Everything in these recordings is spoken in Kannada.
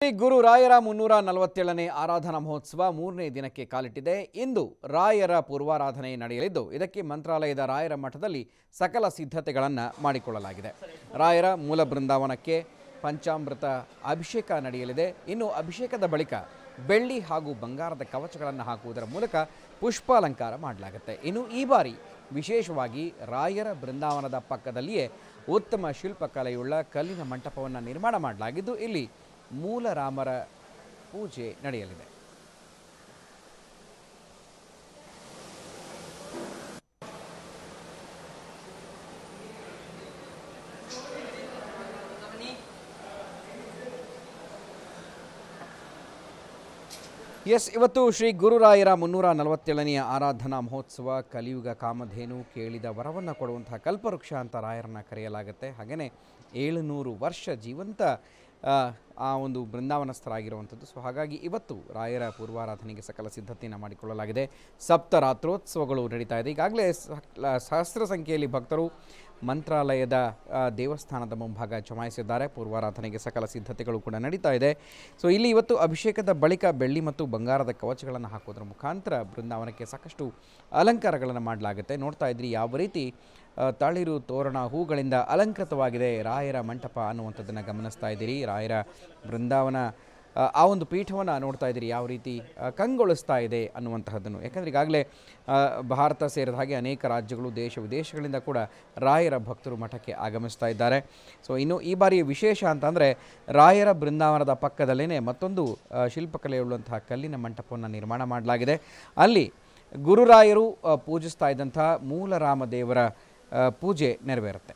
ಶ್ರೀ ಗುರು ರಾಯರ ಮುನ್ನೂರ ನಲವತ್ತೇಳನೇ ಆರಾಧನಾ ಮಹೋತ್ಸವ ಮೂರನೇ ದಿನಕ್ಕೆ ಕಾಲಿಟ್ಟಿದೆ ಇಂದು ರಾಯರ ಪೂರ್ವಾರಾಧನೆ ನಡೆಯಲಿದ್ದು ಇದಕ್ಕೆ ಮಂತ್ರಾಲಯದ ರಾಯರ ಮಠದಲ್ಲಿ ಸಕಲ ಸಿದ್ಧತೆಗಳನ್ನು ಮಾಡಿಕೊಳ್ಳಲಾಗಿದೆ ರಾಯರ ಮೂಲ ಬೃಂದಾವನಕ್ಕೆ ಪಂಚಾಮೃತ ಅಭಿಷೇಕ ನಡೆಯಲಿದೆ ಇನ್ನು ಅಭಿಷೇಕದ ಬಳಿಕ ಬೆಳ್ಳಿ ಹಾಗೂ ಬಂಗಾರದ ಕವಚಗಳನ್ನು ಹಾಕುವುದರ ಮೂಲಕ ಪುಷ್ಪಾಲಂಕಾರ ಮಾಡಲಾಗುತ್ತೆ ಇನ್ನು ಈ ಬಾರಿ ವಿಶೇಷವಾಗಿ ರಾಯರ ಬೃಂದಾವನದ ಪಕ್ಕದಲ್ಲಿಯೇ ಉತ್ತಮ ಶಿಲ್ಪಕಲೆಯುಳ್ಳ ಕಲ್ಲಿನ ಮಂಟಪವನ್ನು ನಿರ್ಮಾಣ ಮಾಡಲಾಗಿದ್ದು ಇಲ್ಲಿ ಮೂಲ ರಾಮರ ಪೂಜೆ ನಡೆಯಲಿದೆ ಎಸ್ ಇವತ್ತು ಶ್ರೀ ಗುರುರಾಯರ ಮುನ್ನೂರ ನಲವತ್ತೇಳನೆಯ ಆರಾಧನಾ ಮಹೋತ್ಸವ ಕಲಿಯುಗ ಕಾಮಧೇನು ಕೇಳಿದ ವರವನ್ನು ಕೊಡುವಂತಹ ಕಲ್ಪವೃಕ್ಷ ಅಂತ ರಾಯರನ್ನ ಕರೆಯಲಾಗುತ್ತೆ ಹಾಗೆಯೇ ಏಳುನೂರು ವರ್ಷ ಜೀವಂತ ಆ, ಆ ಒಂದು ಬೃಂದಾವನಸ್ಥರಾಗಿರುವಂಥದ್ದು ಸೊ ಹಾಗಾಗಿ ಇವತ್ತು ರಾಯರ ಪೂರ್ವಾರಾಧನೆಗೆ ಸಕಲ ಸಿದ್ಧತೆಯನ್ನು ಮಾಡಿಕೊಳ್ಳಲಾಗಿದೆ ಸಪ್ತ ರಾತ್ರೋತ್ಸವಗಳು ನಡೀತಾ ಇದೆ ಈಗಾಗಲೇ ಸಹಸ್ರ ಸಹಸ್ರ ಸಂಖ್ಯೆಯಲ್ಲಿ ಭಕ್ತರು ಮಂತ್ರಾಲಯದ ಆ, ದೇವಸ್ಥಾನದ ಮುಂಭಾಗ ಜಮಾಯಿಸಿದ್ದಾರೆ ಪೂರ್ವಾರಾಧನೆಗೆ ಸಕಲ ಸಿದ್ಧತೆಗಳು ಕೂಡ ನಡೀತಾ ಇದೆ ಸೊ ಇಲ್ಲಿ ಇವತ್ತು ಅಭಿಷೇಕದ ಬಳಿಕ ಬೆಳ್ಳಿ ಮತ್ತು ಬಂಗಾರದ ಕವಚಗಳನ್ನು ಹಾಕೋದ್ರ ಮುಖಾಂತರ ಬೃಂದಾವನಕ್ಕೆ ಸಾಕಷ್ಟು ಅಲಂಕಾರಗಳನ್ನು ಮಾಡಲಾಗುತ್ತೆ ನೋಡ್ತಾ ಇದ್ರಿ ಯಾವ ರೀತಿ ಆ, ತಳಿರು ತೋರಣ ಹೂಗಳಿಂದ ಅಲಂಕೃತವಾಗಿದೆ ರಾಯರ ಮಂಟಪ ಅನ್ನುವಂಥದ್ದನ್ನು ಗಮನಿಸ್ತಾ ಇದ್ದೀರಿ ರಾಯರ ಬೃಂದಾವನ ಆ, ಆ ಒಂದು ಪೀಠವನ್ನು ನೋಡ್ತಾ ಇದ್ದೀರಿ ಯಾವ ರೀತಿ ಆ, ಕಂಗೊಳಿಸ್ತಾ ಇದೆ ಅನ್ನುವಂತಹದ್ದನ್ನು ಯಾಕಂದರೆ ಈಗಾಗಲೇ ಆ, ಭಾರತ ಸೇರಿದ ಹಾಗೆ ಅನೇಕ ರಾಜ್ಯಗಳು ದೇಶ ವಿದೇಶಗಳಿಂದ ಕೂಡ ರಾಯರ ಭಕ್ತರು ಮಠಕ್ಕೆ ಆಗಮಿಸ್ತಾ ಇದ್ದಾರೆ ಸೊ ಇನ್ನು ಈ ಬಾರಿಯ ವಿಶೇಷ ಅಂತಂದರೆ ರಾಯರ ಬೃಂದಾವನದ ಪಕ್ಕದಲ್ಲೇ ಮತ್ತೊಂದು ಆ, ಶಿಲ್ಪಕಲೆಯುಳ್ಳಂತಹ ಕಲ್ಲಿನ ಮಂಟಪವನ್ನು ನಿರ್ಮಾಣ ಮಾಡಲಾಗಿದೆ ಅಲ್ಲಿ ಗುರುರಾಯರು ಆ, ಪೂಜಿಸ್ತಾ ಇದ್ದಂತಹ ಮೂಲರಾಮ ದೇವರ ಆ, ಪೂಜೆ ನೆರವೇರುತ್ತೆ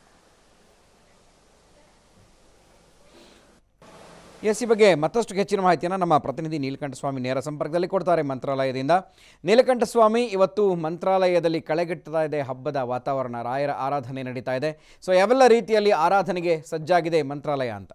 ಎಸ್ ಈ ಬಗ್ಗೆ ಮತ್ತಷ್ಟು ಹೆಚ್ಚಿನ ಮಾಹಿತಿಯನ್ನು ನಮ್ಮ ಪ್ರತಿನಿಧಿ ನೀಲಕಂಠ ಸ್ವಾಮಿ ನೇರ ಸಂಪರ್ಕದಲ್ಲಿ ಕೊಡ್ತಾರೆ ಮಂತ್ರಾಲಯದಿಂದ ನೀಲಕಂಠ ಸ್ವಾಮಿ ಇವತ್ತು ಮಂತ್ರಾಲಯದಲ್ಲಿ ಕಳೆಗಟ್ಟುತ್ತಾ ಇದೆ ಹಬ್ಬದ ವಾತಾವರಣ ರಾಯರ ಆರಾಧನೆ ನಡೀತಾ ಇದೆ ಸೊ ಯಾವೆಲ್ಲ ರೀತಿಯಲ್ಲಿ ಆರಾಧನೆಗೆ ಸಜ್ಜಾಗಿದೆ ಮಂತ್ರಾಲಯ ಅಂತ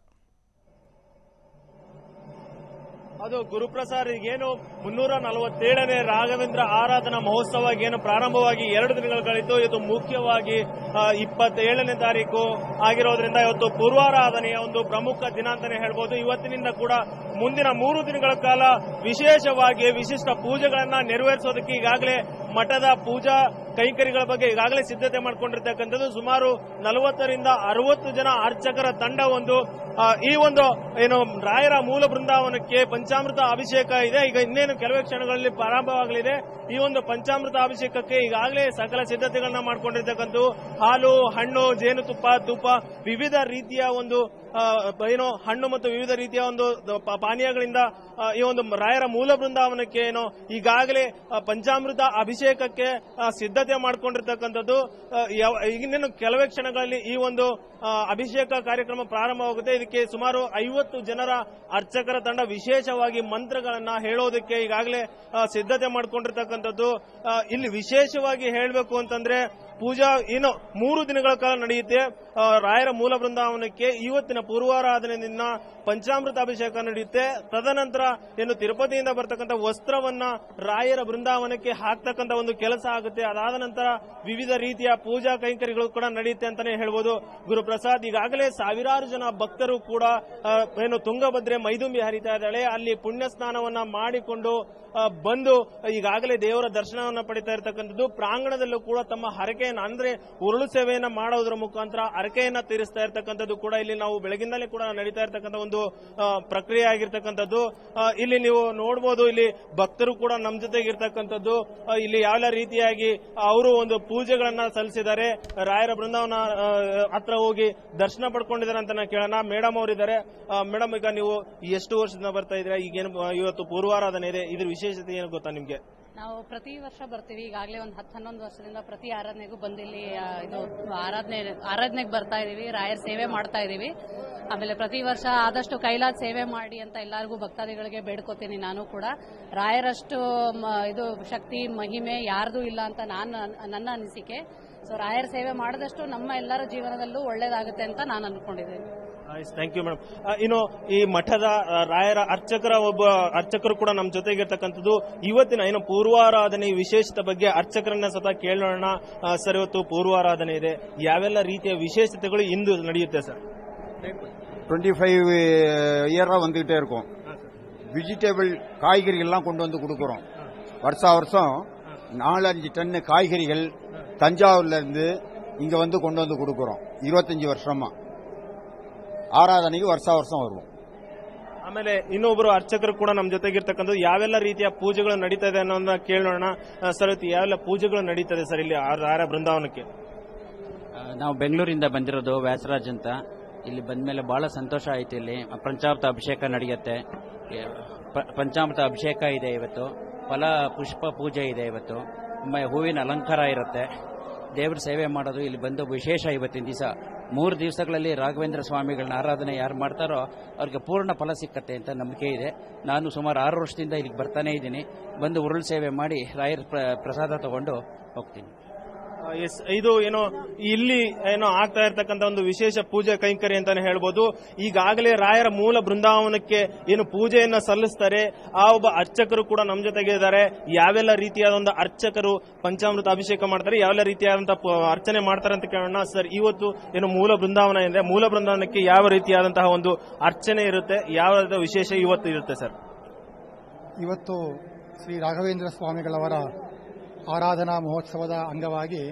ಅದು ಗುರುಪ್ರಸಾದ್ ಏನು ಮುನ್ನೂರ ನಲವತ್ತೇಳನೇ ರಾಘವೇಂದ್ರ ಆರಾಧನಾ ಮಹೋತ್ಸವ ಏನು ಪ್ರಾರಂಭವಾಗಿ ಎರಡು ದಿನಗಳು ಕಳಿತು ಇದು ಮುಖ್ಯವಾಗಿ ಆ, ಇಪ್ಪತ್ತೇಳನೇ ತಾರೀಕು ಆಗಿರೋದ್ರಿಂದ ಇವತ್ತು ಪೂರ್ವಾರಾಧನೆಯ ಒಂದು ಪ್ರಮುಖ ದಿನ ಅಂತಾನೆ ಹೇಳ್ಬೋದು ಇವತ್ತಿನಿಂದ ಕೂಡ ಮುಂದಿನ ಮೂರು ದಿನಗಳ ಕಾಲ ವಿಶೇಷವಾಗಿ ವಿಶಿಷ್ಟ ಪೂಜೆಗಳನ್ನ ನೆರವೇರಿಸೋದಕ್ಕೆ ಈಗಾಗಲೇ ಮಠದ ಪೂಜಾ ಕೈಂಕರ್ಯಗಳ ಬಗ್ಗೆ ಈಗಾಗಲೇ ಸಿದ್ಧತೆ ಮಾಡಿಕೊಂಡಿರ್ತಕ್ಕಂಥದ್ದು ಸುಮಾರು ನಲವತ್ತರಿಂದ ಅರವತ್ತು ಜನ ಅರ್ಚಕರ ತಂಡ ಒಂದು ಆ, ಈ ಒಂದು ಏನು ರಾಯರ ಮೂಲ ಬೃಂದಾವನಕ್ಕೆ ಪಂಚಾಮೃತ ಅಭಿಷೇಕ ಇದೆ ಈಗ ಇನ್ನೇನು ಕೆಲವೇ ಕ್ಷಣಗಳಲ್ಲಿ ಪ್ರಾರಂಭವಾಗಲಿದೆ ಈ ಒಂದು ಪಂಚಾಮೃತ ಅಭಿಷೇಕಕ್ಕೆ ಈಗಾಗಲೇ ಸಕಲ ಸಿದ್ಧತೆಗಳನ್ನ ಮಾಡ್ಕೊಂಡಿರ್ತಕ್ಕಂಥ ಹಾಲು ಹಣ್ಣು ಜೇನುತುಪ್ಪ ತುಪ್ಪ ವಿವಿಧ ರೀತಿಯ ಒಂದು ಆ, ಏನು ಹಣ್ಣು ಮತ್ತು ವಿವಿಧ ರೀತಿಯ ಒಂದು ಪ- ಪಾನೀಯಗಳಿಂದ ಆ, ಈ ಒಂದು ರಾಯರ ಮೂಲ ಬೃಂದಾವನಕ್ಕೆ ಏನು ಈಗಾಗಲೇ ಆ, ಪಂಚಾಮೃತ ಅಭಿಷೇಕಕ್ಕೆ ಆ, ಸಿದ್ಧತೆ ಮಾಡ್ಕೊಂಡಿರ್ತಕ್ಕಂಥದ್ದು ಆ, ಯಾವ- ಇನ್ನೇನು ಕೆಲವೇ ಕ್ಷಣಗಳಲ್ಲಿ ಈ ಒಂದು ಆ, ಅಭಿಷೇಕ ಕಾರ್ಯಕ್ರಮ ಪ್ರಾರಂಭವಾಗುತ್ತೆ ಇದಕ್ಕೆ ಸುಮಾರು ಐವತ್ತು ಜನರ ಅರ್ಚಕರ ತಂಡ ವಿಶೇಷವಾಗಿ ಮಂತ್ರಗಳನ್ನ ಹೇಳೋದಕ್ಕೆ ಈಗಾಗಲೇ ಆ, ಸಿದ್ಧತೆ ಮಾಡ್ಕೊಂಡಿರ್ತಕ್ಕಂಥದ್ದು ಆ, ಇಲ್ಲಿ ವಿಶೇಷವಾಗಿ ಹೇಳಬೇಕು ಅಂತಂದ್ರೆ ಪೂಜಾ ಏನು ಮೂರು ದಿನಗಳ ಕಾಲ ನಡೆಯುತ್ತೆ ಆ, ರಾಯರ ಮೂಲ ಬೃಂದಾವನಕ್ಕೆ ಇವತ್ತಿನ ಪೂರ್ವಾರಾಧನೆಯಿಂದ ಪಂಚಾಮೃತ ಅಭಿಷೇಕ ನಡೆಯುತ್ತೆ ತದನಂತರ ಏನು ತಿರುಪತಿಯಿಂದ ಬರ್ತಕ್ಕಂಥ ವಸ್ತ್ರವನ್ನ ರಾಯರ ಬೃಂದಾವನಕ್ಕೆ ಹಾಕ್ತಕ್ಕಂಥ ಒಂದು ಕೆಲಸ ಆಗುತ್ತೆ ಅದಾದ ನಂತರ ವಿವಿಧ ರೀತಿಯ ಪೂಜಾ ಕೈಂಕರ್ಯಗಳು ಕೂಡ ನಡೆಯುತ್ತೆ ಅಂತಾನೆ ಹೇಳ್ಬೋದು ಗುರುಪ್ರಸಾದ್ ಈಗಾಗಲೇ ಸಾವಿರಾರು ಜನ ಭಕ್ತರು ಕೂಡ ಆ, ಏನು ತುಂಗಭದ್ರೆ ಮೈದುಂಬಿ ಹರಿತಾ ಇದ್ದಾಳೆ ಅಲ್ಲಿ ಪುಣ್ಯ ಸ್ನಾನವನ್ನ ಮಾಡಿಕೊಂಡು ಆ, ಬಂದು ಈಗಾಗಲೇ ದೇವರ ದರ್ಶನವನ್ನ ಪಡಿತಾ ಇರತಕ್ಕಂಥದ್ದು ಪ್ರಾಂಗಣದಲ್ಲೂ ಕೂಡ ತಮ್ಮ ಹರಕೆಯನ್ನ ಅಂದ್ರೆ ಉರುಳು ಸೇವೆಯನ್ನ ಮಾಡೋದ್ರ ಮುಖಾಂತರ ಹರಕೆಯನ್ನ ತೀರಿಸ್ತಾ ಇರತಕ್ಕಂಥದ್ದು ಕೂಡ ಇಲ್ಲಿ ನಾವು ಬೆಳಗಿಂದಲೇ ಕೂಡ ನಡೀತಾ ಇರತಕ್ಕಂಥ ಒಂದು ಆ, ಪ್ರಕ್ರಿಯೆ ಆಗಿರ್ತಕ್ಕಂಥದ್ದು ಆ, ಇಲ್ಲಿ ನೀವು ನೋಡಬಹುದು ಇಲ್ಲಿ ಭಕ್ತರು ಕೂಡ ನಮ್ಮ ಜೊತೆಗೆ ಇರ್ತಕ್ಕಂಥದ್ದು ಆ, ಇಲ್ಲಿ ಯಾವ ರೀತಿಯಾಗಿ ಅವರು ಒಂದು ಪೂಜೆಗಳನ್ನ ಸಲ್ಲಿಸಿದ್ದಾರೆ ರಾಯರ ಬೃಂದಾವನ ಆ, ಹತ್ರ ಹೋಗಿ ದರ್ಶನ ಪಡ್ಕೊಂಡಿದ್ದಾರೆ ಅಂತ ನಾ ಕೇಳೋಣ ಮೇಡಮ್ ಅವರಿದ್ದಾರೆ ಮೇಡಮ್ ಈಗ ನೀವು ಎಷ್ಟು ವರ್ಷದಿಂದ ಬರ್ತಾ ಇದ್ದೀರಾ ಈಗೇನು ಆ, ಇವತ್ತು ಪೂರ್ವಾರಾಧನೆ ಇದೆ ಇದ್ರ ವಿಶೇಷತೆ ಏನು ಗೊತ್ತಾ ನಿಮ್ಗೆ ನಾವು ಪ್ರತಿ ವರ್ಷ ಬರ್ತೀವಿ ಈಗಾಗಲೇ ಒಂದು ಹತ್ತು ಹನ್ನೊಂದು ವರ್ಷದಿಂದ ಪ್ರತಿ ಆರಾಧನೆಗೂ ಬಂದಿಲ್ಲಿ ಆ, ಇದು ಆರಾಧನೆ ಆರಾಧನೆಗೆ ಬರ್ತಾ ಇದೀವಿ ರಾಯರ ಸೇವೆ ಮಾಡ್ತಾ ಇದೀವಿ ಆಮೇಲೆ ಪ್ರತಿ ವರ್ಷ ಆದಷ್ಟು ಕೈಲಾದ ಸೇವೆ ಮಾಡಿ ಅಂತ ಎಲ್ಲರಿಗೂ ಭಕ್ತಾದಿಗಳಿಗೆ ಬೇಡ್ಕೋತೀನಿ ನಾನು ಕೂಡ ರಾಯರಷ್ಟು ಮ- ಇದು ಶಕ್ತಿ ಮಹಿಮೆ ಯಾರ್ದು ಇಲ್ಲ ಅಂತ ನಾನು ನನ್ನ ಅನಿಸಿಕೆ ಸೊ ರಾಯರ ಸೇವೆ ಮಾಡಿದಷ್ಟು ನಮ್ಮ ಎಲ್ಲರ ಜೀವನದಲ್ಲೂ ಒಳ್ಳೇದಾಗುತ್ತೆ ಅಂತ ನಾನು ಅನ್ಕೊಂಡಿದ್ದೀನಿ ಥ್ಯಾಂಕ್ ಯು ಮೇಡಮ್ ಇನ್ನು ಈ ಮಠದ ಆ, ರಾಯರ ಅರ್ಚಕರ ಒಬ್ಬ ಅರ್ಚಕರು ಕೂಡ ನಮ್ಮ ಜೊತೆಗಿರ್ತಕ್ಕಂಥದ್ದು ಇವತ್ತಿನ ಏನು ಪೂರ್ವಾರಾಧನೆ ವಿಶೇಷತೆ ಬಗ್ಗೆ ಅರ್ಚಕರನ್ನ ಸ್ವತಃ ಕೇಳೋಣ ಆ, ಸರ್ ಇವತ್ತು ಪೂರ್ವಾರಾಧನೆ ಇದೆ ಯಾವೆಲ್ಲ ರೀತಿಯ ವಿಶೇಷತೆಗಳು ಇಂದು ನಡೆಯುತ್ತೆ ಸರ್ டுவெண்ட்டி ஃபைவ் இயரா வந்துகிட்டே இருக்கும் வெஜிடபிள் காய்கறிகள் எல்லாம் கொண்டு வந்து கொடுக்குறோம் வருஷா வருஷம் நாலஞ்சு டன் காய்கறிகள் தஞ்சாவூர்ல இருந்து இங்க வந்து கொண்டு வந்து கொடுக்குறோம் இருபத்தஞ்சு வருஷமா ஆராதனைக்கு வருஷா வருஷம் வருவோம் ಆಮೇಲೆ ಇನ್ನೊಬ್ರು ಅರ್ಚಕರು ಕೂಡ ನಮ್ಮ ಜೊತೆಗಿರ್ತಕ್ಕಂಥದ್ದು ಯಾವೆಲ್ಲ ರೀತಿಯ ಪೂಜೆಗಳು ನಡೀತಾ ಇದೆ ಅನ್ನೋದನ್ನ ಕೇಳೋಣ ಆ, ಸರ್ ಇವತ್ತು ಯಾವೆಲ್ಲ ಪೂಜೆಗಳು ನಡೀತದೆ ಸರ್ ಇಲ್ಲಿ ಆ- ರಾಯರ ಬೃಂದಾವನಕ್ಕೆ ಆ, ನಾವು ಬೆಂಗಳೂರಿಂದ ಬಂದಿರೋದು ವ್ಯಾಸರಾಜ್ ಅಂತ ಇಲ್ಲಿ ಬಂದ್ಮೇಲೆ ಬಹಳ ಸಂತೋಷ ಆಯ್ತು ಇಲ್ಲಿ ಪಂಚಾಮೃತ ಅಭಿಷೇಕ ನಡೆಯುತ್ತೆ ಏ, ಪ- ಪಂಚಾಮೃತ ಅಭಿಷೇಕ ಇದೆ ಇವತ್ತು ಫಲ ಪುಷ್ಪ ಪೂಜೆ ಇದೆ ಇವತ್ತು ಮ- ಹೂವಿನ ಅಲಂಕಾರ ಇರುತ್ತೆ ದೇವರ ಸೇವೆ ಮಾಡೋದು ಇಲ್ಲಿ ಬಂದು ವಿಶೇಷ ಇವತ್ತಿನ ದಿವಸ ಮೂರು ದಿವಸಗಳಲ್ಲಿ ರಾಘವೇಂದ್ರ ಸ್ವಾಮಿಗಳನ್ನ ಆರಾಧನೆ ಯಾರು ಮಾಡ್ತಾರೋ ಅವ್ರಿಗೆ ಪೂರ್ಣ ಫಲ ಸಿಕ್ಕತ್ತೆ ಅಂತ ನಂಬಿಕೆ ಇದೆ ನಾನು ಸುಮಾರು ಆರು ವರ್ಷದಿಂದ ಇಲ್ಲಿಗೆ ಬರ್ತಾನೆ ಇದ್ದೀನಿ ಬಂದು ಉರುಳು ಸೇವೆ ಮಾಡಿ ರಾಯರ ಪ್ರ- ಪ್ರಸಾದ ತಗೊಂಡು ಹೋಗ್ತೀನಿ ಆ, ಎಸ್ ಇದು ಏನೋ ಇಲ್ಲಿ ಏನೋ ಆಗ್ತಾ ಇರ್ತಕ್ಕಂಥ ಒಂದು ವಿಶೇಷ ಪೂಜೆ ಕೈಂಕರ್ಯ ಅಂತಾನೆ ಹೇಳ್ಬೋದು ಈಗಾಗಲೇ ರಾಯರ ಮೂಲ ಬೃಂದಾವನಕ್ಕೆ ಏನು ಪೂಜೆಯನ್ನ ಸಲ್ಲಿಸ್ತಾರೆ ಆ ಒಬ್ಬ ಅರ್ಚಕರು ಕೂಡ ನಮ್ಮ ಜೊತೆಗೆ ಇದ್ದಾರೆ ಯಾವೆಲ್ಲ ರೀತಿಯಾದ ಒಂದು ಅರ್ಚಕರು ಪಂಚಾಮೃತ ಅಭಿಷೇಕ ಮಾಡ್ತಾರೆ ಯಾವೆಲ್ಲ ರೀತಿಯಾದಂತಹ ಪ- ಅರ್ಚನೆ ಮಾಡ್ತಾರೆ ಅಂತ ಕೇಳೋಣ ಸರ್ ಇವತ್ತು ಏನು ಮೂಲ ಬೃಂದಾವನ ಇದೆ ಮೂಲ ಬೃಂದಾವನಕ್ಕೆ ಯಾವ ರೀತಿಯಾದಂತಹ ಒಂದು ಅರ್ಚನೆ ಇರುತ್ತೆ ಯಾವ ವಿಶೇಷ ಇವತ್ತು ಇರುತ್ತೆ ಸರ್ ಇವತ್ತು ಶ್ರೀ ರಾಘವೇಂದ್ರ ಸ್ವಾಮಿಗಳವರ ಆರಾಧನಾ ಮಹೋತ್ಸವದ ಅಂಗವಾಗಿ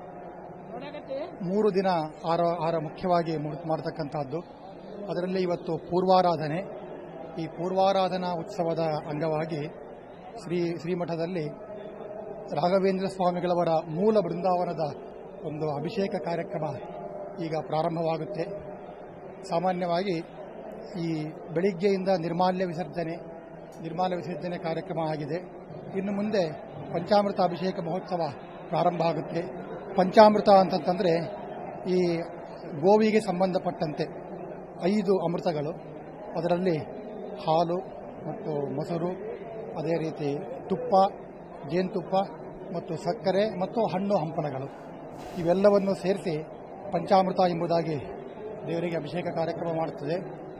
ಮೂರು ದಿನ ಆರ ಆರ ಮುಖ್ಯವಾಗಿ ಮುಡ್- ಮಾಡತಕ್ಕಂಥದ್ದು ಅದರಲ್ಲಿ ಇವತ್ತು ಪೂರ್ವಾರಾಧನೆ ಈ ಪೂರ್ವಾರಾಧನಾ ಉತ್ಸವದ ಅಂಗವಾಗಿ ಶ್ರೀ ಶ್ರೀಮಠದಲ್ಲಿ ರಾಘವೇಂದ್ರ ಸ್ವಾಮಿಗಳವರ ಮೂಲ ಬೃಂದಾವನದ ಒಂದು ಅಭಿಷೇಕ ಕಾರ್ಯಕ್ರಮ ಈಗ ಪ್ರಾರಂಭವಾಗುತ್ತೆ ಸಾಮಾನ್ಯವಾಗಿ ಈ ಬೆಳಿಗ್ಗೆಯಿಂದ ನಿರ್ಮಾಲ್ಯ ವಿಸರ್ಜನೆ ನಿರ್ಮಾಲ್ಯ ವಿಸರ್ಜನೆ ಕಾರ್ಯಕ್ರಮ ಆಗಿದೆ ಇನ್ನು ಮುಂದೆ ಪಂಚಾಮೃತ ಅಭಿಷೇಕ ಮಹೋತ್ಸವ ಪ್ರಾರಂಭ ಆಗುತ್ತೆ ಪಂಚಾಮೃತ ಅಂತಂತಂದ್ರೆ ಈ ಗೋವಿಗೆ ಸಂಬಂಧಪಟ್ಟಂತೆ ಐದು ಅಮೃತಗಳು ಅದರಲ್ಲಿ ಹಾಲು ಮತ್ತು ಮೊಸರು ಅದೇ ರೀತಿ ತುಪ್ಪ ಜೇನುತುಪ್ಪ ಮತ್ತು ಸಕ್ಕರೆ ಮತ್ತು ಹಣ್ಣು ಹಂಪಲಗಳು ಇವೆಲ್ಲವನ್ನು ಸೇರಿಸಿ ಪಂಚಾಮೃತ ಎಂಬುದಾಗಿ ದೇವರಿಗೆ ಅಭಿಷೇಕ ಕಾರ್ಯಕ್ರಮ ಮಾಡುತ್ತದೆ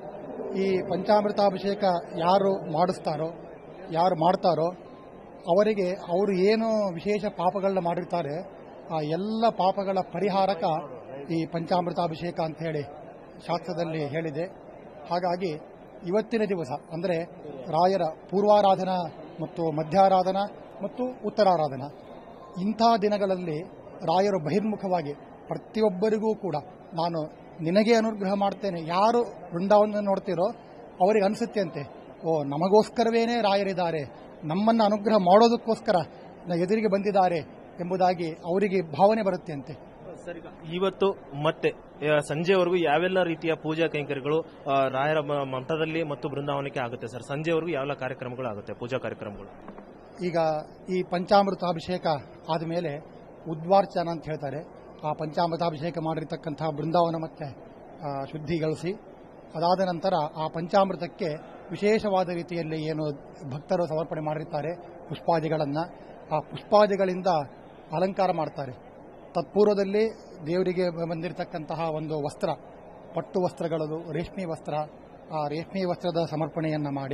ಈ ಪಂಚಾಮೃತಾಭಿಷೇಕ ಯಾರು ಮಾಡಿಸ್ತಾರೋ ಯಾರು ಮಾಡ್ತಾರೋ ಅವರಿಗೆ ಅವರು ಏನು ವಿಶೇಷ ಪಾಪಗಳನ್ನ ಮಾಡಿರ್ತಾರೆ ಆ ಎಲ್ಲ ಪಾಪಗಳ ಪರಿಹಾರಕ ಈ ಪಂಚಾಮೃತಾಭಿಷೇಕ ಅಂತ ಹೇಳಿ ಶಾಸ್ತ್ರದಲ್ಲಿ ಹೇಳಿದೆ ಹಾಗಾಗಿ ಇವತ್ತಿನ ದಿವಸ ಅಂದರೆ ರಾಯರ ಪೂರ್ವಾರಾಧನಾ ಮತ್ತು ಮಧ್ಯಾರಾಧನಾ ಮತ್ತು ಉತ್ತರಾರಾಧನಾ ಇಂಥ ದಿನಗಳಲ್ಲಿ ರಾಯರು ಬಹಿರ್ಮುಖವಾಗಿ ಪ್ರತಿಯೊಬ್ಬರಿಗೂ ಕೂಡ ನಾನು ನಿನಗೆ ಅನುಗ್ರಹ ಮಾಡ್ತೇನೆ ಯಾರು ವೃಂದಾವನ ನೋಡ್ತೀರೋ ಅವರಿಗೆ ಅನಿಸುತ್ತೆ ಅಂತೆ ಓ ನಮಗೋಸ್ಕರವೇನೇ ರಾಯರಿದ್ದಾರೆ ನಮ್ಮನ್ನು ಅನುಗ್ರಹ ಮಾಡೋದಕ್ಕೋಸ್ಕರ ನ- ಎದುರಿಗೆ ಬಂದಿದ್ದಾರೆ ಎಂಬುದಾಗಿ ಅವರಿಗೆ ಭಾವನೆ ಬರುತ್ತೆ ಅಂತೆ ಸರ್ ಈಗ ಇವತ್ತು ಮತ್ತೆ ಆ, ಸಂಜೆವರೆಗೂ ಯಾವೆಲ್ಲ ರೀತಿಯ ಪೂಜಾ ಕೈಂಕರ್ಯಗಳು ಆ, ರಾಯರ ಮ- ಮಠದಲ್ಲಿ ಮತ್ತು ಬೃಂದಾವನಕ್ಕೆ ಆಗುತ್ತೆ ಸರ್ ಸಂಜೆವರೆಗೂ ಯಾವೆಲ್ಲ ಕಾರ್ಯಕ್ರಮಗಳು ಆಗುತ್ತೆ ಪೂಜಾ ಕಾರ್ಯಕ್ರಮಗಳು ಈಗ ಈ ಪಂಚಾಮೃತಾಭಿಷೇಕ ಆದಮೇಲೆ ಉದ್ವಾರ್ಚನ ಅಂತ ಹೇಳ್ತಾರೆ ಆ ಪಂಚಾಮೃತಾಭಿಷೇಕ ಮಾಡಿರ್ತಕ್ಕಂತಹ ಬೃಂದಾವನ ಮತ್ತೆ ಆ, ಶುದ್ಧಿಗೊಳಿಸಿ ಅದಾದ ನಂತರ ಆ ಪಂಚಾಮೃತಕ್ಕೆ ವಿಶೇಷವಾದ ರೀತಿಯಲ್ಲಿ ಏನು ಭಕ್ತರು ಸಮರ್ಪಣೆ ಮಾಡಿರ್ತಾರೆ ಪುಷ್ಪಾದಿಗಳನ್ನು ಆ ಪುಷ್ಪಾದಿಗಳಿಂದ ಅಲಂಕಾರ ಮಾಡ್ತಾರೆ ತತ್ಪೂರ್ವದಲ್ಲಿ ದೇವರಿಗೆ ಬಂದಿರತಕ್ಕಂತಹ ಒಂದು ವಸ್ತ್ರ ಪಟ್ಟು ವಸ್ತ್ರಗಳದು ರೇಷ್ಮೆ ವಸ್ತ್ರ ಆ ರೇಷ್ಮೆ ವಸ್ತ್ರದ ಸಮರ್ಪಣೆಯನ್ನು ಮಾಡಿ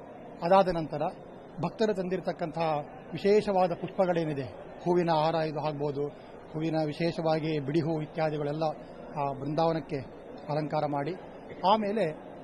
ಅದಾದ ನಂತರ ಭಕ್ತರು ತಂದಿರತಕ್ಕಂತಹ ವಿಶೇಷವಾದ ಪುಷ್ಪಗಳೇನಿದೆ ಹೂವಿನ ಹಾರ ಇದು ಆಗ್ಬೋದು ಹೂವಿನ ವಿಶೇಷವಾಗಿ ಬಿಡಿ ಹೂ ಇತ್ಯಾದಿಗಳೆಲ್ಲ ಆ ಬೃಂದಾವನಕ್ಕೆ ಅಲಂಕಾರ ಮಾಡಿ ಆಮೇಲೆ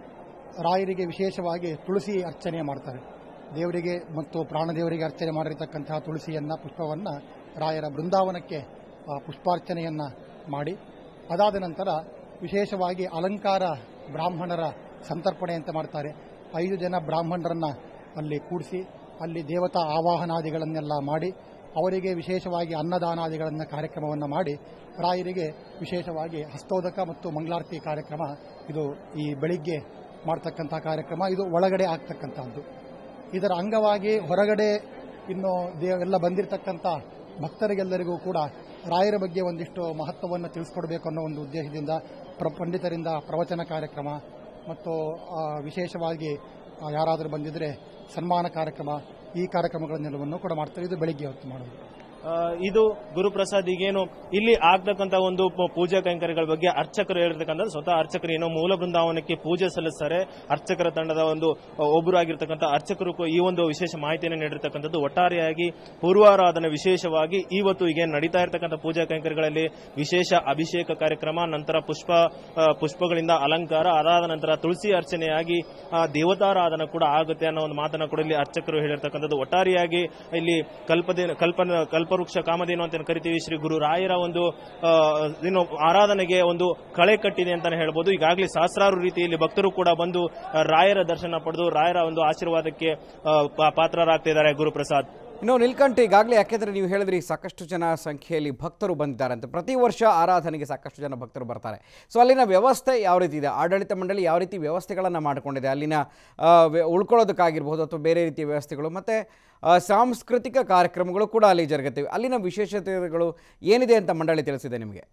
ರಾಯರಿಗೆ ವಿಶೇಷವಾಗಿ ತುಳಸಿ ಅರ್ಚನೆ ಮಾಡ್ತಾರೆ ದೇವರಿಗೆ ಮತ್ತು ಪ್ರಾಣದೇವರಿಗೆ ಅರ್ಚನೆ ಮಾಡಿರತಕ್ಕಂತಹ ತುಳಸಿಯನ್ನ ಪುಷ್ಪವನ್ನ ರಾಯರ ಬೃಂದಾವನಕ್ಕೆ ಆ ಪುಷ್ಪಾರ್ಚನೆಯನ್ನ ಮಾಡಿ ಅದಾದ ನಂತರ ವಿಶೇಷವಾಗಿ ಅಲಂಕಾರ ಬ್ರಾಹ್ಮಣರ ಸಂತರ್ಪಣೆ ಅಂತ ಮಾಡ್ತಾರೆ ಐದು ಜನ ಬ್ರಾಹ್ಮಣರನ್ನ ಅಲ್ಲಿ ಕೂಡಿಸಿ ಅಲ್ಲಿ ದೇವತಾ ಆವಾಹನಾದಿಗಳನ್ನೆಲ್ಲ ಮಾಡಿ ಅವರಿಗೆ ವಿಶೇಷವಾಗಿ ಅನ್ನದಾನಾದಿಗಳನ್ನ ಕಾರ್ಯಕ್ರಮವನ್ನು ಮಾಡಿ ರಾಯರಿಗೆ ವಿಶೇಷವಾಗಿ ಹಸ್ತೋದಕ ಮತ್ತು ಮಂಗಳಾರತಿ ಕಾರ್ಯಕ್ರಮ ಇದು ಈ ಬೆಳಿಗ್ಗೆ ಮಾಡ್ತಕ್ಕಂಥ ಕಾರ್ಯಕ್ರಮ ಇದು ಒಳಗಡೆ ಆಗ್ತಕ್ಕಂಥದ್ದು ಇದರ ಅಂಗವಾಗಿ ಹೊರಗಡೆ ಇನ್ನು ದೇವೆಲ್ಲ ಬಂದಿರತಕ್ಕಂಥ ಭಕ್ತರಿಗೆಲ್ಲರಿಗೂ ಕೂಡ ರಾಯರ ಬಗ್ಗೆ ಒಂದಿಷ್ಟು ಮಹತ್ವವನ್ನು ತಿಳಿಸ್ಕೊಡ್ಬೇಕು ಅನ್ನೋ ಒಂದು ಉದ್ದೇಶದಿಂದ ಪ್ರ ಪಂಡಿತರಿಂದ ಪ್ರವಚನ ಕಾರ್ಯಕ್ರಮ ಮತ್ತು ಆ, ವಿಶೇಷವಾಗಿ ಆ, ಯಾರಾದರೂ ಬಂದಿದ್ರೆ ಸನ್ಮಾನ ಕಾರ್ಯಕ್ರಮ ಈ ಕಾರ್ಯಕ್ರಮಗಳನ್ನೆಲ್ಲವನ್ನು ಕೂಡ ಮಾಡ್ತಾರೆ ಇದು ಬೆಳಿಗ್ಗೆ ಹೊತ್ತು ಮಾಡೋದು ಆ, ಇದು ಗುರುಪ್ರಸಾದ್ ಈಗೇನು ಇಲ್ಲಿ ಆಗ್ತಕ್ಕಂತ ಒಂದು ಪ- ಪೂಜಾ ಕೈಂಕರ್ಯಗಳ ಬಗ್ಗೆ ಅರ್ಚಕರು ಹೇಳಿರ್ತಕ್ಕಂಥ ಸ್ವತಃ ಅರ್ಚಕರು ಏನೋ ಮೂಲ ಬೃಂದಾವನಕ್ಕೆ ಪೂಜೆ ಸಲ್ಲಿಸ್ತಾರೆ ಅರ್ಚಕರ ತಂಡದ ಒಂದು ಆ, ಒಬ್ಬರು ಆಗಿರ್ತಕ್ಕಂಥ ಅರ್ಚಕರು ಕೂ- ಈ ಒಂದು ವಿಶೇಷ ಮಾಹಿತಿಯನ್ನು ನೀಡಿರ್ತಕ್ಕಂಥದ್ದು ಒಟ್ಟಾರೆಯಾಗಿ ಪೂರ್ವಾರಾಧನೆ ವಿಶೇಷವಾಗಿ ಇವತ್ತು ಈಗ ನಡೀತಾ ಇರತಕ್ಕಂಥ ಪೂಜಾ ಕೈಂಕರ್ಯಗಳಲ್ಲಿ ವಿಶೇಷ ಅಭಿಷೇಕ ಕಾರ್ಯಕ್ರಮ ನಂತರ ಪುಷ್ಪ ಆ, ಪುಷ್ಪಗಳಿಂದ ಅಲಂಕಾರ ಅದಾದ ನಂತರ ತುಳಸಿ ಅರ್ಚನೆಯಾಗಿ ಆ, ದೇವತಾರಾಧನೆ ಕೂಡ ಆಗುತ್ತೆ ಅನ್ನೋ ಒಂದು ಮಾತನ್ನ ಕೂಡ ಇಲ್ಲಿ ಅರ್ಚಕರು ಹೇಳಿರ್ತಕ್ಕಂಥದ್ದು ಒಟ್ಟಾರೆಯಾಗಿ ಇಲ್ಲಿ ಕಲ್ಪದೇ ಕಲ್ಪನ ಕಲ್ಪವೃಕ್ಷ ಕಾಮಧೇನು ಅಂತ ಏನ್ ಕರಿತೀವಿ ಶ್ರೀ ಗುರು ರಾಯರ ಒಂದು ಆ, ಏನು ಆರಾಧನೆಗೆ ಒಂದು ಕಳೆ ಕಟ್ಟಿದೆ ಅಂತಾನೆ ಹೇಳ್ಬೋದು ಈಗಾಗಲೇ ಸಹಸ್ರಾರು ರೀತಿಯಲ್ಲಿ ಭಕ್ತರು ಕೂಡ ಬಂದು ಆ, ರಾಯರ ದರ್ಶನ ಪಡೆದು ರಾಯರ ಒಂದು ಆಶೀರ್ವಾದಕ್ಕೆ ಆ, ಪಾ- ಪಾತ್ರರಾಗ್ತಿದ್ದಾರೆ ಗುರುಪ್ರಸಾದ್ ಇನ್ನು ನಿಲ್ಕಂಠ ಈಗಾಗಲೇ ಯಾಕೆಂದರೆ ನೀವು ಹೇಳಿದ್ರಿ ಸಾಕಷ್ಟು ಜನ ಸಂಖ್ಯೆಯಲ್ಲಿ ಭಕ್ತರು ಬಂದಿದ್ದಾರೆ ಅಂತ ಪ್ರತಿ ವರ್ಷ ಆರಾಧನೆಗೆ ಸಾಕಷ್ಟು ಜನ ಭಕ್ತರು ಬರ್ತಾರೆ ಸೊ ಅಲ್ಲಿನ ವ್ಯವಸ್ಥೆ ಯಾವ ರೀತಿ ಇದೆ ಆಡಳಿತ ಮಂಡಳಿ ಯಾವ ರೀತಿ ವ್ಯವಸ್ಥೆಗಳನ್ನು ಮಾಡಿಕೊಂಡಿದೆ ಅಲ್ಲಿನ ಆ, ವ್ಯ- ಉಳ್ಕೊಳ್ಳೋದಕ್ಕಾಗಿರ್ಬೋದು ಅಥವಾ ಬೇರೆ ರೀತಿಯ ವ್ಯವಸ್ಥೆಗಳು ಮತ್ತು ಸಾಂಸ್ಕೃತಿಕ ಕಾರ್ಯಕ್ರಮಗಳು ಕೂಡ ಅಲ್ಲಿ ಜರುಗುತ್ತವೆ ಅಲ್ಲಿನ ವಿಶೇಷತೆಗಳು ಏನಿದೆ ಅಂತ ಮಂಡಳಿ ತಿಳಿಸಿದೆ ನಿಮಗೆ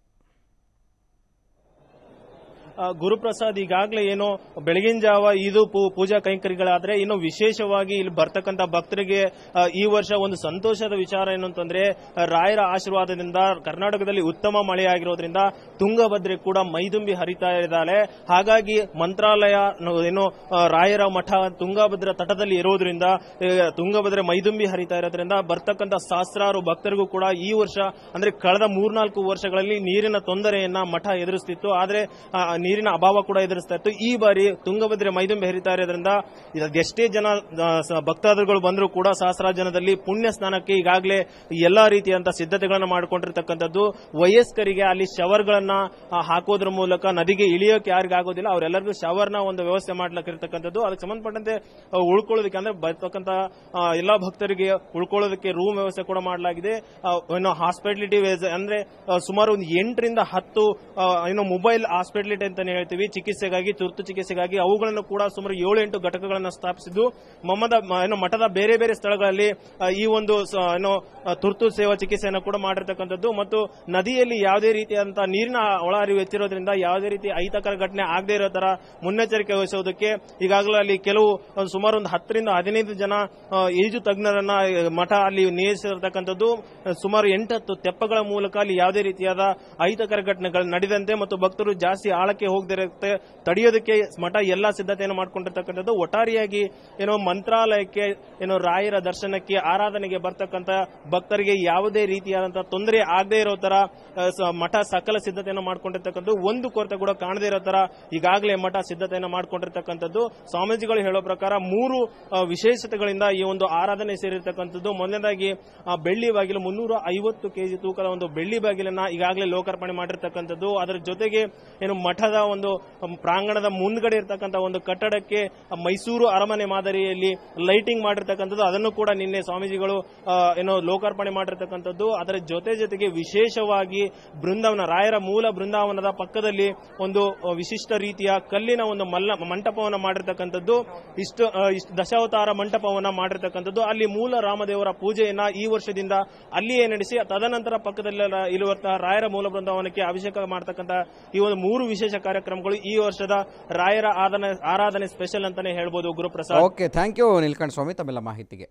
ಆ, ಗುರುಪ್ರಸಾದ್ ಈಗಾಗಲೇ ಏನು ಬೆಳಗಿನ ಜಾವ ಇದು ಪೂ- ಪೂಜಾ ಕೈಂಕರ್ಯಗಳಾದ್ರೆ ಇನ್ನು ವಿಶೇಷವಾಗಿ ಇಲ್ಲಿ ಬರ್ತಕ್ಕಂಥ ಭಕ್ತರಿಗೆ ಆ, ಈ ವರ್ಷ ಒಂದು ಸಂತೋಷದ ವಿಚಾರ ಏನು ಅಂತಂದ್ರೆ ಆ, ರಾಯರ ಆಶೀರ್ವಾದದಿಂದ ಕರ್ನಾಟಕದಲ್ಲಿ ಉತ್ತಮ ಮಳೆಯಾಗಿರೋದ್ರಿಂದ ತುಂಗಭದ್ರೆ ಕೂಡ ಮೈದುಂಬಿ ಹರಿತಾ ಇದ್ದಾಳೆ ಹಾಗಾಗಿ ಮಂತ್ರಾಲಯ ನ- ಏನು ಆ, ರಾಯರ ಮಠ ತುಂಗಭದ್ರ ತಟದಲ್ಲಿ ಇರೋದ್ರಿಂದ ಆ, ತುಂಗಭದ್ರೆ ಮೈದುಂಬಿ ಹರಿತಾ ಇರೋದ್ರಿಂದ ಬರ್ತಕ್ಕಂಥ ಸಹಸ್ರಾರು ಭಕ್ತರಿಗೂ ಕೂಡ ಈ ವರ್ಷ ಅಂದ್ರೆ ಕಳೆದ ಮೂರ್ನಾಲ್ಕು ವರ್ಷಗಳಲ್ಲಿ ನೀರಿನ ತೊಂದರೆಯನ್ನ ಮಠ ಎದುರಿಸ್ತಿತ್ತು ಆದ್ರೆ ಆ, ನೀರಿನ ಅಭಾವ ಕೂಡ ಎದುರಿಸ್ತಾ ಇತ್ತು ಈ ಬಾರಿ ತುಂಗಭದ್ರೆ ಮೈದುಂಬಿ ಹರಿತಾ ಇರೋದ್ರಿಂದ ಇದು ಎಷ್ಟೇ ಜನ ಆ, ಸ- ಭಕ್ತಾದಿಗಳು ಬಂದರೂ ಕೂಡ ಸಹಸ್ರಾರು ಜನದಲ್ಲಿ ಪುಣ್ಯ ಸ್ನಾನಕ್ಕೆ ಈಗಾಗಲೇ ಎಲ್ಲಾ ರೀತಿಯಂತ ಸಿದ್ಧತೆಗಳನ್ನ ಮಾಡಿಕೊಂಡಿರ್ತಕ್ಕಂಥದ್ದು ವಯಸ್ಕರಿಗೆ ಅಲ್ಲಿ ಶವರ್ಗಳನ್ನ ಆ, ಹಾಕೋದ್ರ ಮೂಲಕ ನದಿಗೆ ಇಳಿಯೋಕೆ ಯಾರಿಗೂ ಆಗೋದಿಲ್ಲ ಅವರೆಲ್ಲರಿಗೂ ಶವರ್ನ ಒಂದು ವ್ಯವಸ್ಥೆ ಮಾಡ್ಲಿಕ್ಕಿರ್ತಕ್ಕಂಥದ್ದು ಅದಕ್ಕೆ ಸಂಬಂಧಪಟ್ಟಂತೆ ಆ, ಉಳ್ಕೊಳ್ಳೋದಕ್ಕೆ ಅಂದ್ರೆ ಬರ್ತಕ್ಕಂಥ ಆ, ಎಲ್ಲಾ ಭಕ್ತರಿಗೆ ಉಳ್ಕೊಳ್ಳೋದಕ್ಕೆ ರೂಮ್ ವ್ಯವಸ್ಥೆ ಕೂಡ ಮಾಡಲಾಗಿದೆ ಆ, ಏನು ಹಾಸ್ಪಿಟಲಿಟಿ ಅಂದ್ರೆ ಆ, ಸುಮಾರು ಒಂದು ಎಂಟರಿಂದ ಹತ್ತು ಆ, ಏನು ಮೊಬೈಲ್ ಹಾಸ್ಪಿಟಲಿಟಿ ಅಂತಾನೆ ಹೇಳ್ತೀವಿ ಚಿಕಿತ್ಸೆಗಾಗಿ ತುರ್ತು ಚಿಕಿತ್ಸೆಗಾಗಿ ಅವುಗಳನ್ನು ಕೂಡ ಸುಮಾರು ಏಳು ಎಂಟು ಘಟಕಗಳನ್ನು ಸ್ಥಾಪಿಸಿದ್ದು ಮಮ್ಮದ ಮ- ಏನು ಮಠದ ಬೇರೆ ಬೇರೆ ಸ್ಥಳಗಳಲ್ಲಿ ಆ, ಈ ಒಂದು ಸ- ಏನು ಆ, ತುರ್ತು ಸೇವಾ ಚಿಕಿತ್ಸೆಯನ್ನು ಕೂಡ ಮಾಡಿರ್ತಕ್ಕಂಥದ್ದು ಮತ್ತು ನದಿಯಲ್ಲಿ ಯಾವುದೇ ರೀತಿಯಾದಂತಹ ನೀರಿನ ಒಳಹರಿವು ಹೆಚ್ಚಿರೋದ್ರಿಂದ ಯಾವುದೇ ರೀತಿ ಅಹಿತಕರ ಘಟನೆ ಆಗದೇ ಇರೋ ತರ ಮುನ್ನೆಚ್ಚರಿಕೆ ವಹಿಸೋದಕ್ಕೆ ಈಗಾಗಲೇ ಅಲ್ಲಿ ಕೆಲವು ಒಂದು ಸುಮಾರು ಒಂದು ಹತ್ತರಿಂದ ಹದಿನೈದು ಜನ ಆ, ಈಜು ತಜ್ಞರನ್ನ ಆ, ಮಠ ಅಲ್ಲಿ ನಿಯೋಜಿಸಿರ್ತಕ್ಕಂಥದ್ದು ಆ, ಸುಮಾರು ಎಂಟತ್ತು ತೆಪ್ಪಗಳ ಮೂಲಕ ಅಲ್ಲಿ ಯಾವುದೇ ರೀತಿಯಾದ ಅಹಿತಕರ ಘಟನೆಗಳು ನಡೆದಂತೆ ಮತ್ತು ಭಕ್ತರು ಜಾಸ್ತಿ ಆಳಕ್ಕೆ ಹೋಗದಿರುತ್ತೆ ತಡೆಯೋದಕ್ಕೆ ಮಠ ಎಲ್ಲಾ ಸಿದ್ಧತೆಯನ್ನು ಮಾಡ್ಕೊಂಡಿರ್ತಕ್ಕಂಥದ್ದು ಒಟ್ಟಾರೆಯಾಗಿ ಏನೋ ಮಂತ್ರಾಲಯಕ್ಕೆ ಏನೋ ರಾಯರ ದರ್ಶನಕ್ಕೆ ಆರಾಧನೆಗೆ ಬರ್ತಕ್ಕಂಥ ಭಕ್ತರಿಗೆ ಯಾವುದೇ ರೀತಿಯಾದಂತಹ ತೊಂದರೆ ಆಗದೇ ಇರೋ ತರ ಆ, ಸ- ಮಠ ಸಕಲ ಸಿದ್ಧತೆಯನ್ನು ಮಾಡ್ಕೊಂಡಿರ್ತಕ್ಕಂಥದ್ದು ಒಂದು ಕೊರತೆ ಕೂಡ ಕಾಣದೇ ಇರೋ ತರ ಈಗಾಗಲೇ ಮಠ ಸಿದ್ಧತೆಯನ್ನು ಮಾಡ್ಕೊಂಡಿರ್ತಕ್ಕಂಥದ್ದು ಸ್ವಾಮೀಜಿಗಳು ಹೇಳೋ ಪ್ರಕಾರ ಮೂರು ಆ, ವಿಶೇಷತೆಗಳಿಂದ ಈ ಒಂದು ಆರಾಧನೆ ಸೇರಿರ್ತಕ್ಕಂಥದ್ದು ಮೊದಲನೇದಾಗಿ ಆ, ಬೆಳ್ಳಿ ಬಾಗಿಲು ಮುನ್ನೂರ ಐವತ್ತು ಕೆಜಿ ತೂಕದ ಒಂದು ಬೆಳ್ಳಿ ಬಾಗಿಲನ್ನ ಈಗಾಗಲೇ ಲೋಕಾರ್ಪಣೆ ಮಾಡಿರ್ತಕ್ಕಂಥದ್ದು ಅದರ ಜೊತೆಗೆ ಏನು ಮಠದ ಒಂದು ಅಮ್, ಪ್ರಾಂಗಣದ ಮುಂದ್ಗಡೆ ಇರತಕ್ಕಂಥ ಒಂದು ಕಟ್ಟಡಕ್ಕೆ ಆ, ಮೈಸೂರು ಅರಮನೆ ಮಾದರಿಯಲ್ಲಿ ಲೈಟಿಂಗ್ ಮಾಡಿರ್ತಕ್ಕಂಥದ್ದು ಅದನ್ನು ಕೂಡ ನಿನ್ನೆ ಸ್ವಾಮೀಜಿಗಳು ಆ, ಏನು ಲೋಕಾರ್ಪಣೆ ಮಾಡಿರ್ತಕ್ಕಂಥದ್ದು ಅದರ ಜೊತೆ ಜೊತೆಗೆ ವಿಶೇಷವಾಗಿ ಬೃಂದಾವನ ರಾಯರ ಮೂಲ ಬೃಂದಾವನದ ಪಕ್ಕದಲ್ಲಿ ಒಂದು ಆ, ವಿಶಿಷ್ಟ ರೀತಿಯ ಕಲ್ಲಿನ ಒಂದು ಮಲ್ಲ ಮಂಟಪವನ್ನು ಮಾಡಿರ್ತಕ್ಕಂಥದ್ದು ಇಷ್ಟು ಆ, ಇಷ್ಟು ದಶಾವತಾರ ಮಂಟಪವನ್ನ ಮಾಡಿರ್ತಕ್ಕಂಥದ್ದು ಅಲ್ಲಿ ಮೂಲ ರಾಮದೇವರ ಪೂಜೆಯನ್ನ ಈ ವರ್ಷದಿಂದ ಅಲ್ಲಿಯೇ ನಡೆಸಿ ತದನಂತರ ಪಕ್ಕದಲ್ಲಿ ಇರುವಂತಹ ರಾಯರ ಮೂಲ ಬೃಂದಾವನಕ್ಕೆ ಅಭಿಷೇಕ ಮಾಡತಕ್ಕಂಥ ಈ ಒಂದು ಮೂರು ವಿಶೇಷ ಕಾರ್ಯಕ್ರಮಗಳು ಈ ವರ್ಷದ ರಾಯರ ಆರಾಧನೆ ಆರಾಧನೆ ಸ್ಪೆಷಲ್ ಅಂತಾನೆ ಹೇಳ್ಬೋದು Guruprasad okay thank you Neelkantha Swamy ತಮ್ಮೆಲ್ಲ ಮಾಹಿತಿಗೆ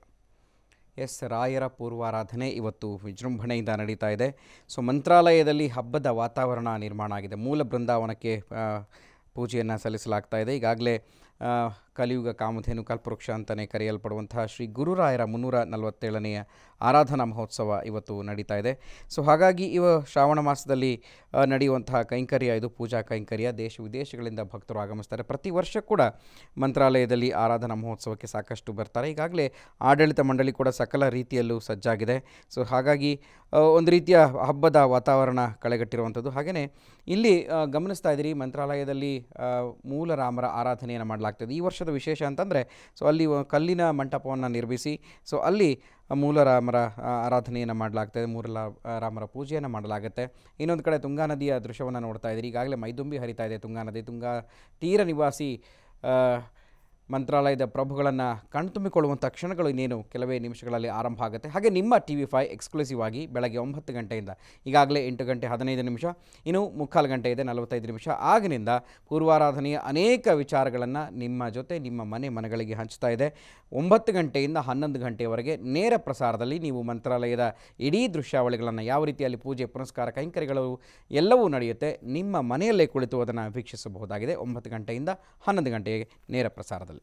ಎಸ್ ರಾಯರ ಪೂರ್ವಾರಾಧನೆ ಇವತ್ತು ವಿಜೃಂಭಣೆಯಿಂದ ನಡೀತಾ ಇದೆ ಸೊ ಮಂತ್ರಾಲಯದಲ್ಲಿ ಹಬ್ಬದ ವಾತಾವರಣ ನಿರ್ಮಾಣ ಆಗಿದೆ ಮೂಲ ಬೃಂದಾವನಕ್ಕೆ ಆ, ಪೂಜೆಯನ್ನು ಸಲ್ಲಿಸಲಾಗ್ತಾ ಇದೆ ಈಗಾಗಲೇ ಆ, ಕಲಿಯುಗ ಕಾಮಧೇನು ಕಲ್ಪವೃಕ್ಷ ಅಂತಲೇ ಕರೆಯಲ್ಪಡುವಂತಹ ಶ್ರೀ ಗುರುರಾಯರ ಮುನ್ನೂರ ನಲವತ್ತೇಳನೆಯ ಆರಾಧನಾ ಮಹೋತ್ಸವ ಇವತ್ತು ನಡೀತಾ ಇದೆ ಸೊ ಹಾಗಾಗಿ ಇವ ಶ್ರಾವಣ ಮಾಸದಲ್ಲಿ ಆ, ನಡೆಯುವಂತಹ ಕೈಂಕರ್ಯ ಇದು ಪೂಜಾ ಕೈಂಕರ್ಯ ದೇಶ ವಿದೇಶಗಳಿಂದ ಭಕ್ತರು ಆಗಮಿಸ್ತಾರೆ ಪ್ರತಿ ವರ್ಷ ಕೂಡ ಮಂತ್ರಾಲಯದಲ್ಲಿ ಆರಾಧನಾ ಮಹೋತ್ಸವಕ್ಕೆ ಸಾಕಷ್ಟು ಬರ್ತಾರೆ ಈಗಾಗಲೇ ಆಡಳಿತ ಮಂಡಳಿ ಕೂಡ ಸಕಲ ರೀತಿಯಲ್ಲೂ ಸಜ್ಜಾಗಿದೆ ಸೊ ಹಾಗಾಗಿ ಆ, ಒಂದು ರೀತಿಯ ಹಬ್ಬದ ವಾತಾವರಣ ಕಳೆಗಟ್ಟಿರುವಂಥದ್ದು ಹಾಗೆಯೇ ಇಲ್ಲಿ ಆ, ಗಮನಿಸ್ತಾ ಇದ್ದೀರಿ ಮಂತ್ರಾಲಯದಲ್ಲಿ ಆ, ಮೂಲ ರಾಮರ ಆರಾಧನೆಯನ್ನು ಮಾಡಲಾಗ್ತದೆ ಈ ವರ್ಷದ ವಿಶೇಷ ಅಂತಂದರೆ ಸೊ ಅಲ್ಲಿ ಒ- ಕಲ್ಲಿನ ಮಂಟಪವನ್ನು ನಿರ್ಮಿಸಿ ಸೊ ಅಲ್ಲಿ ಮೂಲ ರಾಮರ ಆ, ಆರಾಧನೆಯನ್ನು ಮಾಡಲಾಗ್ತದೆ ಮೂಲ ಲ- ಆ, ರಾಮರ ಪೂಜೆಯನ್ನು ಮಾಡಲಾಗುತ್ತೆ ಇನ್ನೊಂದು ಕಡೆ ತುಂಗಾ ನದಿಯ ದೃಶ್ಯವನ್ನು ನೋಡ್ತಾ ಇದ್ದೀರಿ ಈಗಾಗಲೇ ಮೈದುಂಬಿ ಹರಿತಾ ಇದೆ ತುಂಗಾ ನದಿ ತುಂಗಾ ತೀರ ನಿವಾಸಿ ಆ, ಮಂತ್ರಾಲಯದ ಪ್ರಭುಗಳನ್ನು ಕಣ್ತುಂಬಿಕೊಳ್ಳುವಂಥ ಕ್ಷಣಗಳು ಇನ್ನೇನು ಕೆಲವೇ ನಿಮಿಷಗಳಲ್ಲಿ ಆರಂಭ ಆಗುತ್ತೆ ಹಾಗೆ ನಿಮ್ಮ ಟಿ ವಿ ಫೈ ಎಕ್ಸ್ಕ್ಲೂಸಿವ್ ಆಗಿ ಬೆಳಗ್ಗೆ ಒಂಬತ್ತು ಗಂಟೆಯಿಂದ ಈಗಾಗಲೇ ಎಂಟು ಗಂಟೆ ಹದಿನೈದು ನಿಮಿಷ ಇನ್ನು ಮುಕ್ಕಾಲು ಗಂಟೆ ಇದೆ ನಲವತ್ತೈದು ನಿಮಿಷ ಆಗಿನಿಂದ ಪೂರ್ವಾರಾಧನೆಯ ಅನೇಕ ವಿಚಾರಗಳನ್ನು ನಿಮ್ಮ ಜೊತೆ ನಿಮ್ಮ ಮನೆ ಮನೆಗಳಿಗೆ ಹಂಚ್ತಾ ಇದೆ ಒಂಬತ್ತು ಗಂಟೆಯಿಂದ ಹನ್ನೊಂದು ಗಂಟೆಯವರೆಗೆ ನೇರ ಪ್ರಸಾರದಲ್ಲಿ ನೀವು ಮಂತ್ರಾಲಯದ ಇಡೀ ದೃಶ್ಯಾವಳಿಗಳನ್ನು ಯಾವ ರೀತಿಯಲ್ಲಿ ಪೂಜೆ ಪುನಸ್ಕಾರ ಕೈಂಕರ್ಯಗಳು ಎಲ್ಲವೂ ನಡೆಯುತ್ತೆ ನಿಮ್ಮ ಮನೆಯಲ್ಲೇ ಕುಳಿತು ಅದನ್ನು ವೀಕ್ಷಿಸಬಹುದಾಗಿದೆ ಒಂಬತ್ತು ಗಂಟೆಯಿಂದ ಹನ್ನೊಂದು ಗಂಟೆಗೆ ನೇರ ಪ್ರಸಾರದಲ್ಲಿ